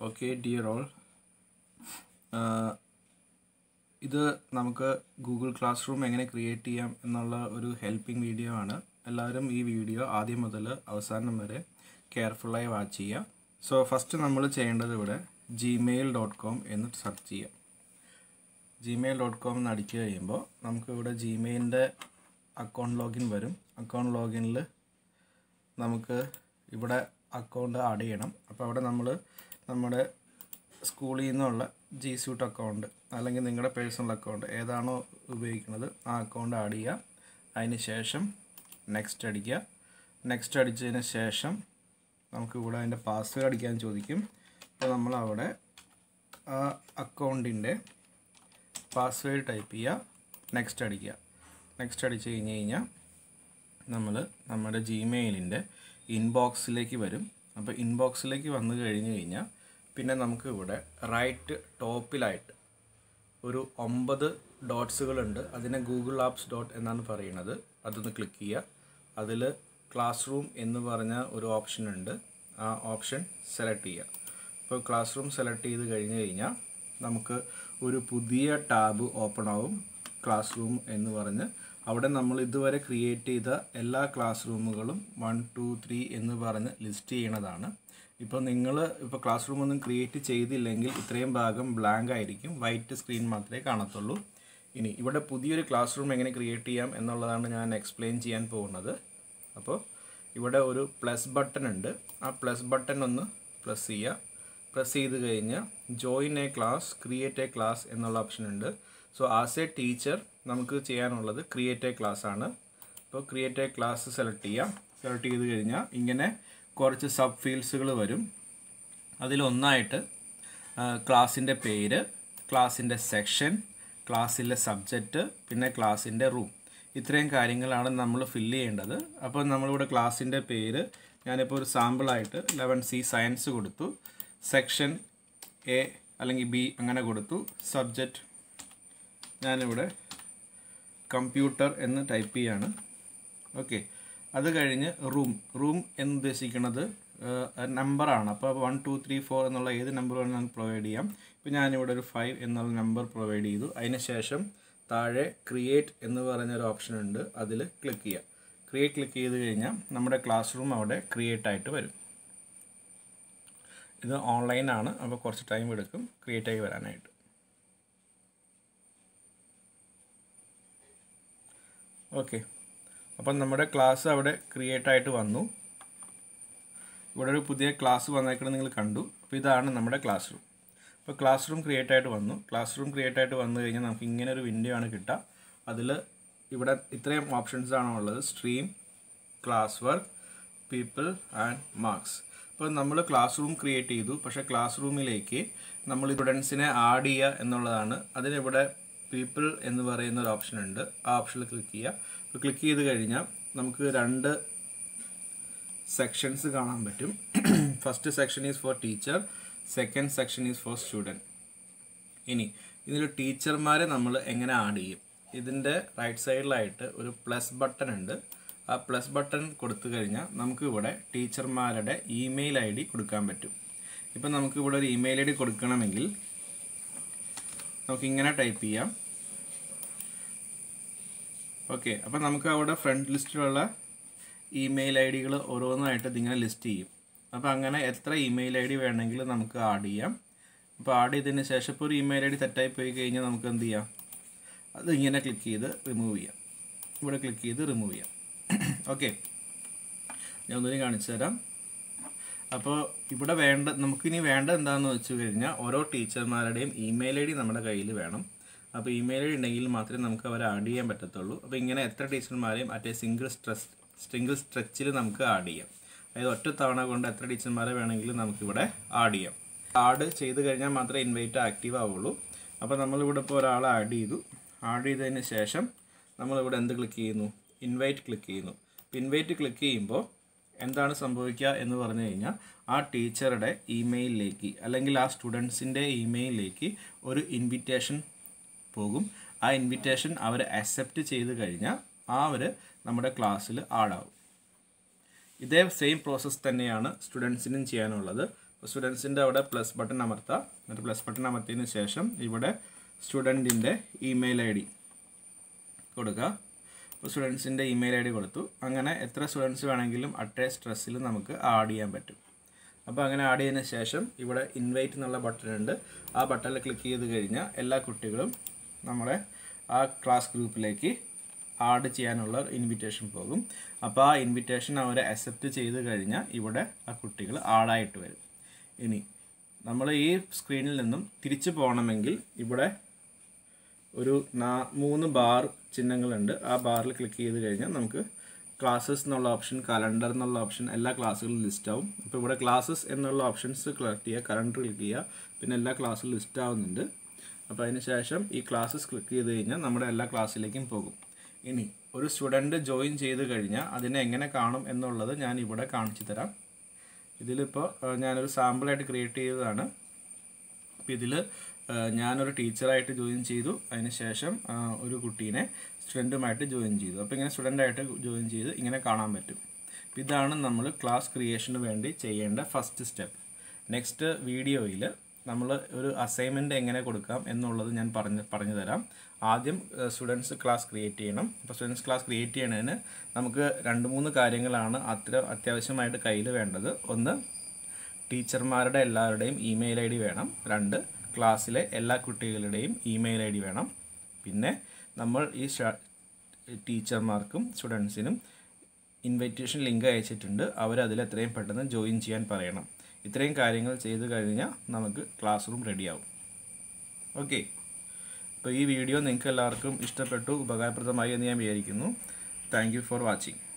okay dear all ഇത് നമുക്ക് Google classroom എങ്ങനെ ക്രിയേറ്റ് ചെയ്യാം എന്നുള്ള ഒരു ഹെൽപ്പിംഗ് വീഡിയോ ആണ് എല്ലാവരും ഈ വീഡിയോ ആദ്യം മുതൽ അവസാനം വരെ കെയർഫുള്ളായി വാച്ച് ചെയ്യുക സോ ഫസ്റ്റ് നമ്മൾ ചെയ്യേണ്ടത് ഇവിടെ ജിമെയിൽ ഡോട്ട് കോം എന്ന് സെർച്ച് ചെയ്യാം ജിമെയിൽ ഡോട്ട് കോം എന്ന് അടിച്ചു കഴിയുമ്പോൾ നമുക്ക് ഇവിടെ ജിമെയിലിൻ്റെ അക്കൗണ്ട് ലോഗിൻ വരും അക്കൗണ്ട് ലോഗിനിൽ നമുക്ക് ഇവിടെ അക്കൗണ്ട് ആഡ് ചെയ്യണം അപ്പോൾ അവിടെ നമ്മൾ നമ്മുടെ സ്കൂളിൽ നിന്നുള്ള ജി സ്യൂട്ട് അക്കൗണ്ട് അല്ലെങ്കിൽ നിങ്ങളുടെ പേഴ്സണൽ അക്കൗണ്ട് ഏതാണോ ഉപയോഗിക്കുന്നത് ആ അക്കൗണ്ട് ആഡ് ചെയ്യുക അതിന് ശേഷം നെക്സ്റ്റ് അടിക്കുക നെക്സ്റ്റ് അടിച്ചതിന് ശേഷം നമുക്ക് ഇവിടെ അതിൻ്റെ പാസ്വേഡ് അടിക്കാൻ ചോദിക്കും അപ്പോൾ നമ്മൾ അവിടെ ആ അക്കൗണ്ടിൻ്റെ പാസ്വേഡ് ടൈപ്പ് ചെയ്യുക നെക്സ്റ്റ് അടിക്കുക നെക്സ്റ്റ് അടിച്ച് കഴിഞ്ഞ് കഴിഞ്ഞാൽ നമ്മൾ നമ്മുടെ ജിമെയിലിൻ്റെ ഇൻബോക്സിലേക്ക് വരും അപ്പോൾ ഇൻബോക്സിലേക്ക് വന്നു കഴിഞ്ഞ് കഴിഞ്ഞാൽ പിന്നെ നമുക്ക് ഇവിടെ റൈറ്റ് ടോപ്പിലായിട്ട് ഒരു ഒമ്പത് ഡോട്ട്സുകളുണ്ട് അതിനെ ഗൂഗിൾ ആപ്സ് ഡോട്ട് എന്നാണ് പറയുന്നത് അതൊന്ന് ക്ലിക്ക് ചെയ്യുക അതിൽ ക്ലാസ് റൂം എന്ന് പറഞ്ഞ ഒരു ഓപ്ഷൻ ഉണ്ട് ആ ഓപ്ഷൻ സെലക്ട് ചെയ്യുക അപ്പോൾ ക്ലാസ് റൂം സെലക്ട് ചെയ്ത് കഴിഞ്ഞ് കഴിഞ്ഞാൽ നമുക്ക് ഒരു പുതിയ ടാബ് ഓപ്പൺ ആവും ക്ലാസ് റൂം എന്ന് പറഞ്ഞ് അവിടെ നമ്മൾ ഇതുവരെ ക്രിയേറ്റ് ചെയ്ത എല്ലാ ക്ലാസ് റൂമുകളും വൺ ടു ത്രീ എന്ന് പറഞ്ഞ് ലിസ്റ്റ് ചെയ്യണതാണ് ഇപ്പോൾ നിങ്ങൾ ഇപ്പോൾ ക്ലാസ് റൂം ഒന്നും ക്രിയേറ്റ് ചെയ്തില്ലെങ്കിൽ ഇത്രയും ഭാഗം ബ്ലാങ്ക് ആയിരിക്കും വൈറ്റ് സ്ക്രീൻ മാത്രമേ കാണത്തുള്ളൂ ഇനി ഇവിടെ പുതിയൊരു ക്ലാസ് റൂം എങ്ങനെ ക്രിയേറ്റ് ചെയ്യാം എന്നുള്ളതാണ് ഞാൻ എക്സ്പ്ലെയിൻ ചെയ്യാൻ പോകുന്നത് അപ്പോൾ ഇവിടെ ഒരു പ്ലസ് ബട്ടൺ ഉണ്ട് ആ പ്ലസ് ബട്ടൺ ഒന്ന് പ്രസ് ചെയ്യുക പ്രസ് ചെയ്ത് കഴിഞ്ഞാൽ join a class create a class എന്നുള്ള ഓപ്ഷൻ ഉണ്ട് സോ ആസ് എ ടീച്ചർ നമുക്ക് ചെയ്യാനുള്ളത് ക്രിയേറ്റ് എ ക്ലാസ് ആണ് അപ്പോൾ ക്രിയേറ്റ് എ ക്ലാസ് സെലക്ട് ചെയ്യാം സെലക്ട് ചെയ്ത് കഴിഞ്ഞാൽ ഇങ്ങനെ കുറച്ച് സബ് ഫീൽഡ്സുകൾ വരും അതിലൊന്നായിട്ട് ക്ലാസ്സിൻ്റെ പേര് ക്ലാസ്സിൻ്റെ സെക്ഷൻ ക്ലാസ്സിലെ സബ്ജക്റ്റ് പിന്നെ ക്ലാസ്സിൻ്റെ റൂം ഇത്രയും കാര്യങ്ങളാണ് നമ്മൾ ഫില്ല് ചെയ്യേണ്ടത് അപ്പോൾ നമ്മളിവിടെ ക്ലാസ്സിൻ്റെ പേര് ഞാനിപ്പോൾ ഒരു സാമ്പിളായിട്ട് ലെവൻ സി സയൻസ് കൊടുത്തു സെക്ഷൻ എ അല്ലെങ്കിൽ ബി അങ്ങനെ കൊടുത്തു സബ്ജക്റ്റ് ഞാനിവിടെ കമ്പ്യൂട്ടർ എന്ന് ടൈപ്പ് ചെയ്യാണ് ഓക്കെ അത് കഴിഞ്ഞ് റൂം റൂം എന്ന് ഉദ്ദേശിക്കുന്നത് നമ്പറാണ് അപ്പോൾ വൺ ടു ത്രീ ഫോർ എന്നുള്ള ഏത് നമ്പർ വേണമെങ്കിൽ നമുക്ക് പ്രൊവൈഡ് ചെയ്യാം ഇപ്പോൾ ഞാനിവിടെ ഒരു ഫൈവ് എന്നുള്ള നമ്പർ പ്രൊവൈഡ് ചെയ്തു അതിന് ശേഷം താഴെ ക്രിയേറ്റ് എന്ന് പറഞ്ഞൊരു ഓപ്ഷൻ ഉണ്ട് അതിൽ ക്ലിക്ക് ചെയ്യുക ക്രിയേറ്റ് ക്ലിക്ക് ചെയ്ത് കഴിഞ്ഞാൽ നമ്മുടെ ക്ലാസ് റൂം അവിടെ ക്രിയേറ്റ് ആയിട്ട് വരും ഇത് ഓൺലൈനാണ് അപ്പോൾ കുറച്ച് ടൈം എടുക്കും ക്രിയേറ്റ് ആയി വരാനായിട്ട് ഓക്കെ അപ്പം നമ്മുടെ ക്ലാസ് അവിടെ ക്രിയേറ്റ് ആയിട്ട് വന്നു ഇവിടെ ഒരു പുതിയ ക്ലാസ് വന്നേക്കണം നിങ്ങൾ കണ്ടു അപ്പോൾ ഇതാണ് നമ്മുടെ ക്ലാസ് റൂം അപ്പോൾ ക്ലാസ് റൂം ക്രിയേറ്റ് ആയിട്ട് വന്നു ക്ലാസ് റൂം ക്രിയേറ്റ് ആയിട്ട് വന്നു കഴിഞ്ഞാൽ നമുക്ക് ഇങ്ങനെ ഒരു വിൻഡോ ആണ് കിട്ടുക അതിൽ ഇവിടെ ഇത്രയും ഓപ്ഷൻസ് ആണ് ഉള്ളത് stream classwork people and marks അപ്പോൾ നമ്മൾ ക്ലാസ് റൂം ക്രിയേറ്റ് ചെയ്തു പക്ഷേ ക്ലാസ് റൂമിലേക്ക് നമ്മൾ സ്റ്റുഡൻസിനെ ആഡ് ചെയ്യുക എന്നുള്ളതാണ് അതിനിവിടെ പീപ്പിൾ എന്ന് പറയുന്ന ഒരു ഓപ്ഷൻ ഉണ്ട് ആ ഓപ്ഷനിൽ ക്ലിക്ക് ചെയ്യുക അപ്പോൾ ക്ലിക്ക് ചെയ്ത് കഴിഞ്ഞാൽ നമുക്ക് രണ്ട് സെക്ഷൻസ് കാണാൻ പറ്റും first section is for teacher second section is for student ഇനി ഇതിൽ ടീച്ചർമാരെ നമ്മൾ എങ്ങനെ ആഡ് ചെയ്യും ഇതിൻ്റെ റൈറ്റ് സൈഡിലായിട്ട് ഒരു പ്ലസ് ബട്ടൺ ഉണ്ട് ആ പ്ലസ് ബട്ടൺ കൊടുത്തു കഴിഞ്ഞാൽ നമുക്ക് ഇവിടെ ടീച്ചർമാരുടെ ഇമെയിൽ ഐ ഡി കൊടുക്കാൻ പറ്റും ഇപ്പം നമുക്ക് ഇവിടെ ഒരു ഇമെയിൽ ഐ ഡി കൊടുക്കണമെങ്കിൽ നമുക്ക് ഇങ്ങനെ ടൈപ്പ് ചെയ്യാം ഓക്കെ അപ്പോൾ നമുക്ക് അവിടെ ഫ്രണ്ട് ലിസ്റ്റിലുള്ള ഇമെയിൽ ഐ ഡികൾ ഓരോന്നായിട്ട് ഇതിങ്ങനെ ലിസ്റ്റ് ചെയ്യും അപ്പോൾ അങ്ങനെ എത്ര ഇമെയിൽ ഐ ഡി വേണമെങ്കിലും നമുക്ക് ആഡ് ചെയ്യാം അപ്പോൾ ആഡ് ചെയ്തതിന് ശേഷം ഇപ്പോൾ ഒരു ഇമെയിൽ ഐ ഡി തെറ്റായി പോയി കഴിഞ്ഞാൽ നമുക്ക് എന്ത് ചെയ്യാം അത് ഇങ്ങനെ ക്ലിക്ക് ചെയ്ത് റിമൂവ് ചെയ്യാം ഇവിടെ ക്ലിക്ക് ചെയ്ത് റിമൂവ് ചെയ്യാം ഓക്കെ ഞാൻ ഒന്നിനും കാണിച്ചു തരാം അപ്പോൾ ഇവിടെ വേണ്ട നമുക്കിനി വേണ്ട എന്താണെന്ന് വെച്ച് കഴിഞ്ഞാൽ ഓരോ ടീച്ചർമാരുടെയും ഇമെയിൽ ഐ ഡി നമ്മുടെ കയ്യിൽ വേണം അപ്പോൾ ഇമെയിൽ ഐ ഡി ഉണ്ടെങ്കിൽ മാത്രമേ നമുക്ക് അവരെ ആഡ് ചെയ്യാൻ പറ്റത്തുള്ളൂ അപ്പോൾ ഇങ്ങനെ എത്ര ടീച്ചർമാരെയും അറ്റ് സിംഗിൾ സ്ട്രെസ് സിംഗിൾ സ്ട്രെച്ചിൽ നമുക്ക് ആഡ് ചെയ്യാം അതായത് ഒറ്റ തവണ കൊണ്ട് എത്ര ടീച്ചർമാരെ വേണമെങ്കിലും നമുക്കിവിടെ ആഡ് ചെയ്യാം ആഡ് ചെയ്ത് കഴിഞ്ഞാൽ മാത്രമേ ഇൻവൈറ്റ് ആക്റ്റീവ് ആവുള്ളൂ അപ്പോൾ നമ്മളിവിടെ ഇപ്പോൾ ഒരാളെ ആഡ് ചെയ്തു ആഡ് ചെയ്തതിന് ശേഷം നമ്മളിവിടെ എന്ത് ക്ലിക്ക് ചെയ്യുന്നു ഇൻവൈറ്റ് ക്ലിക്ക് ചെയ്യുന്നു ഇൻവൈറ്റ് ക്ലിക്ക് ചെയ്യുമ്പോൾ എന്താണ് സംഭവിക്കുക എന്ന് പറഞ്ഞു കഴിഞ്ഞാൽ ആ ടീച്ചറുടെ ഇമെയിലിലേക്ക് അല്ലെങ്കിൽ ആ സ്റ്റുഡൻസിൻ്റെ ഇമെയിലിലേക്ക് ഒരു ഇൻവിറ്റേഷൻ പോകും ആ ഇൻവിറ്റേഷൻ അവർ അക്സെപ്റ്റ് ചെയ്ത് കഴിഞ്ഞാൽ ആ അവർ നമ്മുടെ ക്ലാസ്സിൽ ആഡാവും ഇതേ സെയിം പ്രോസസ്സ് തന്നെയാണ് സ്റ്റുഡൻസിനും ചെയ്യാനുള്ളത് സ്റ്റുഡൻസിൻ്റെ അവിടെ പ്ലസ് ബട്ടൺ അമർത്തുക എന്നിട്ട് പ്ലസ് ബട്ടൺ അമർത്തിയതിന് ശേഷം ഇവിടെ സ്റ്റുഡൻറ്റിൻ്റെ ഇമെയിൽ ഐ ഡി കൊടുക്കുക അപ്പോൾ സ്റ്റുഡൻസിൻ്റെ ഇമെയിൽ ഐ ഡി കൊടുത്തു അങ്ങനെ എത്ര സ്റ്റുഡൻസ് വേണമെങ്കിലും അട്ടേ സ്ട്രെസ്സിൽ നമുക്ക് ആഡ് ചെയ്യാൻ പറ്റും അപ്പോൾ അങ്ങനെ ആഡ് ചെയ്തതിന് ശേഷം ഇവിടെ ഇൻവൈറ്റ് എന്നുള്ള ബട്ടൺ ഉണ്ട് ആ ബട്ടണിൽ ക്ലിക്ക് ചെയ്ത് കഴിഞ്ഞാൽ എല്ലാ കുട്ടികളും നമ്മുടെ ആ ക്ലാസ് ഗ്രൂപ്പിലേക്ക് ആഡ് ചെയ്യാനുള്ള ഇൻവിറ്റേഷൻ പോകും അപ്പോൾ ആ ഇൻവിറ്റേഷൻ അവർ അക്സെപ്റ്റ് ചെയ്ത് കഴിഞ്ഞാൽ ഇവിടെ ആ കുട്ടികൾ ആഡായിട്ട് വരും ഇനി നമ്മൾ ഈ സ്ക്രീനിൽ നിന്നും തിരിച്ചു പോകണമെങ്കിൽ ഇവിടെ ഒരു നാ മൂന്ന് ബാർ ചിഹ്നങ്ങളുണ്ട് ആ ബാറിൽ ക്ലിക്ക് ചെയ്ത് കഴിഞ്ഞാൽ നമുക്ക് ക്ലാസ്സസ് എന്നുള്ള ഓപ്ഷൻ കലണ്ടർ എന്നുള്ള ഓപ്ഷൻ എല്ലാ ക്ലാസ്സുകളും ലിസ്റ്റ് ആവും അപ്പോൾ ഇവിടെ ക്ലാസ്സസ് എന്നുള്ള ഓപ്ഷൻസ് ക്ലിക്ക് ചെയ്യുക കലണ്ടർ ക്ലിക്ക് ചെയ്യുക പിന്നെ എല്ലാ ക്ലാസ്സും ലിസ്റ്റ് ആവുന്നുണ്ട് അപ്പോൾ അതിന് ശേഷം ഈ ക്ലാസ്സസ് ക്ലിക്ക് ചെയ്ത് കഴിഞ്ഞാൽ നമ്മുടെ എല്ലാ ക്ലാസ്സിലേക്കും പോകും ഇനി ഒരു സ്റ്റുഡൻറ്റ് ജോയിൻ ചെയ്ത് കഴിഞ്ഞാൽ അതിനെ എങ്ങനെ കാണും എന്നുള്ളത് ഞാൻ ഇവിടെ കാണിച്ചു തരാം ഇതിലിപ്പോൾ ഏഹ്, ഞാനൊരു സാമ്പിളായിട്ട് ക്രിയേറ്റ് ചെയ്തതാണ് അപ്പോൾ ഇതിൽ ഞാനൊരു ടീച്ചറായിട്ട് ജോയിൻ ചെയ്തു അതിന് ശേഷം ആ, ഒരു കുട്ടീനെ സ്റ്റുഡൻറ്റുമായിട്ട് ജോയിൻ ചെയ്തു അപ്പോൾ ഇങ്ങനെ സ്റ്റുഡൻ്റായിട്ട് ജോയിൻ ചെയ്ത് ഇങ്ങനെ കാണാൻ പറ്റും അപ്പോൾ ഇതാണ് നമ്മൾ ക്ലാസ് ക്രിയേഷന് വേണ്ടി ചെയ്യേണ്ട ഫസ്റ്റ് സ്റ്റെപ്പ് നെക്സ്റ്റ് വീഡിയോയിൽ നമ്മൾ ഒരു അസൈൻമെൻറ്റ് എങ്ങനെ കൊടുക്കാം എന്നുള്ളത് ഞാൻ പറഞ്ഞ് പറഞ്ഞു തരാം ആദ്യം സ്റ്റുഡൻസ് ക്ലാസ് ക്രിയേറ്റ് ചെയ്യണം അപ്പോൾ സ്റ്റുഡൻസ് ക്ലാസ് ക്രിയേറ്റ് ചെയ്യണതിന് നമുക്ക് രണ്ട് മൂന്ന് കാര്യങ്ങളാണ് അത്ര അത്യാവശ്യമായിട്ട് കയ്യിൽ വേണ്ടത് ഒന്ന് ടീച്ചർമാരുടെ എല്ലാവരുടെയും ഇമെയിൽ ഐ ഡി വേണം രണ്ട് ക്ലാസ്സിലെ എല്ലാ കുട്ടികളുടെയും ഇമെയിൽ ഐ ഡി വേണം പിന്നെ നമ്മൾ ഈ ഷ- ടീച്ചർമാർക്കും സ്റ്റുഡൻസിനും ഇൻവിറ്റേഷൻ ലിങ്ക് അയച്ചിട്ടുണ്ട് അവരതിൽ എത്രയും പെട്ടെന്ന് ജോയിൻ ചെയ്യാൻ പറയണം ഇത്രയും കാര്യങ്ങൾ ചെയ്ത് കഴിഞ്ഞാൽ നമുക്ക് ക്ലാസ് റൂം റെഡിയാവും ഓക്കെ അപ്പോൾ ഈ വീഡിയോ നിങ്ങൾക്ക് എല്ലാവർക്കും ഇഷ്ടപ്പെട്ടു ഉപകാരപ്രദമായി എന്ന് ഞാൻ വിചാരിക്കുന്നു താങ്ക് യു ഫോർ വാച്ചിങ്